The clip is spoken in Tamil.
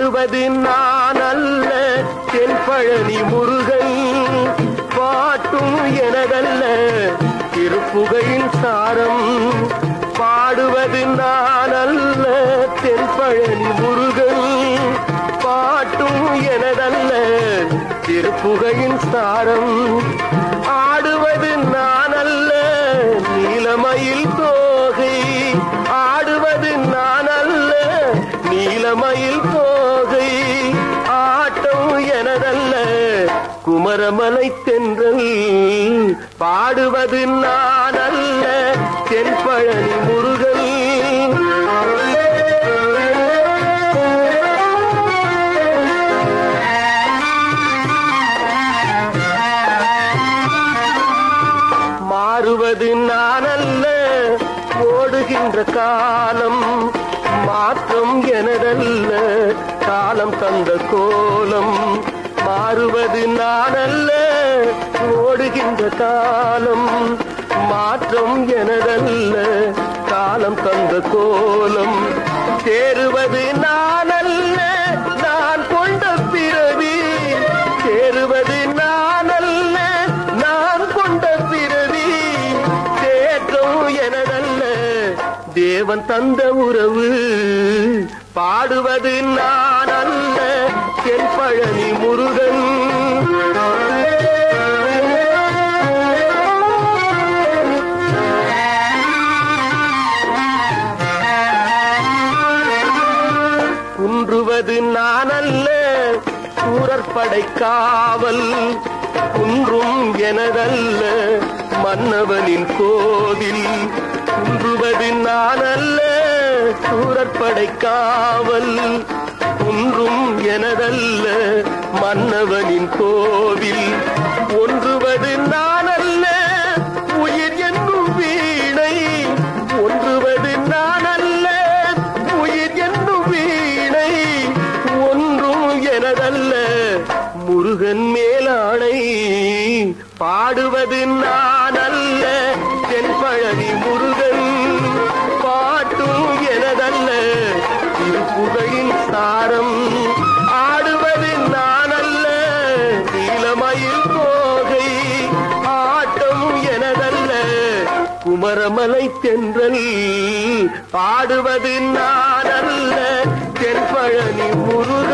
பாடுவது நான் அல்ல தென்பழனி முருகன் பாட்டும் எனதல்ல திருப்புகையின் சாரம் பாடுவது நான் அல்ல தென்பழனி முருகன் பாட்டும் எனதல்ல திருப்புகையின் சாரம் ஆடுவது நான் அல்ல நீலமயில் தோகை ஆடுவது நான் அல்ல நீலமயில் தோகை ஆட்டம் எனதல்ல குமரமலை தென்றல் பாடுவது நான் அல்ல தென்பழனி முருகன் மாறுவது நான் அல்ல ஓடுகின்ற காலம் மாற்றம் எனதல்ல காலம் தந்த கோலம் மாறுவது நான் அல்ல ஓடுகின்ற காலம் மாற்றம் எனதல்ல காலம் தந்த கோலம் சேருவது நான் அல்ல நான் கொண்ட பிறவி சேருவது நான் அல்ல நான் கொண்ட பிறவி தேற்றம் எனதல்ல தேவன் தந்த உறவு பாடுவது நான் அல்ல தென்பழனி முருகன் குன்றுவது நான் அல்ல சூரற்படை காவல் குன்றும் எனதல்ல மன்னவனின் கோவில் குன்றுவது நான் அல்ல சூரற்படை காவல் குன்றும் எனதல்ல மன்னவனின் கோவில் ஒன்றுவது நான் அல்ல உயிர் என்னும் வீணை ஒன்றுவது நான் அல்ல உயிர் என்னும் வீணை ஒன்றும் எனதல்ல முருகன் மேலாணை பாடுவது நான் அல்ல தென்பழனி முருகன் பாட்டும் எனதல்ல திருப்புகையின் சாரம் ஆடுவது நான் அல்ல நீலமயில் தோகை ஆட்டம் எனதல்ல குமரமலை தென்றல் பாடுவது நான் அல்ல தென்பழனி முருகன்